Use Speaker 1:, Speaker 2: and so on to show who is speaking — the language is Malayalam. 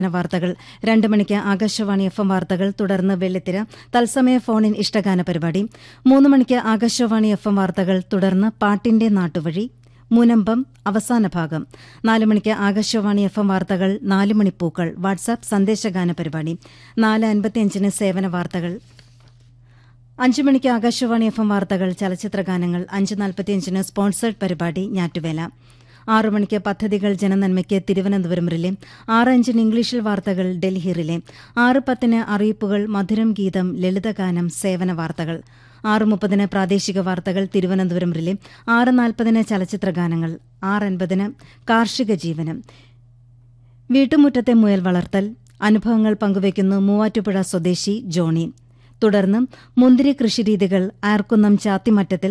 Speaker 1: വാർത്തകൾ രണ്ട് മണിക്ക് ആകാശവാണി എഫ് എം വാർത്തകൾ തുടർന്ന് വെള്ളിത്തിര തത്സമയ ഫോണിൻ ഇഷ്ടഗാന പരിപാടി മൂന്ന് മണിക്ക് ആകാശവാണി എഫ് എം വാർത്തകൾ തുടർന്ന് പാട്ടിന്റെ നാട്ടുവഴി മുനമ്പം അവസാന ഭാഗം നാല് മണിക്ക് ആകാശവാണി എഫ് എം വാർത്തകൾ നാല് മണിപ്പൂക്കൾ വാട്സാപ്പ് സന്ദേശഗാന പരിപാടി നാല് അൻപത്തിയഞ്ചിന് സേവന വാർത്തകൾ അഞ്ചു മണിക്ക് ആകാശവാണി എഫ് എം വാർത്തകൾ ചലച്ചിത്രഗാനങ്ങൾ അഞ്ച് നാൽപ്പത്തിയഞ്ചിന് സ്പോൺസേഡ് പരിപാടി ഞാറ്റുവേല ആറു മണിക്ക് പദ്ധതികൾ ജനനന്മയ്ക്ക് തിരുവനന്തപുരം റിലേ ആറ് അഞ്ചിന് ഇംഗ്ലീഷിൽ വാർത്തകൾ ഡൽഹി റിലേ ആറ് പത്തിന് അറിയിപ്പുകൾ മധുരം ഗീതം ലളിതഗാനം സേവന വാർത്തകൾ ആറ് മുപ്പതിന് പ്രാദേശിക വാർത്തകൾ തിരുവനന്തപുരം റിലേ ആറ് നാൽപ്പതിന് ചലച്ചിത്രഗാനങ്ങൾ ആറ് അൻപതിന് കാർഷിക ജീവനം വീട്ടുമുറ്റത്തെ മുയൽ വളർത്തൽ അനുഭവങ്ങൾ പങ്കുവയ്ക്കുന്നു മൂവാറ്റുപുഴ സ്വദേശി ജോണി തുടർന്ന് മുന്തിരി കൃഷിരീതികൾ ആർക്കുന്നം ചാത്തിമറ്റത്തിൽ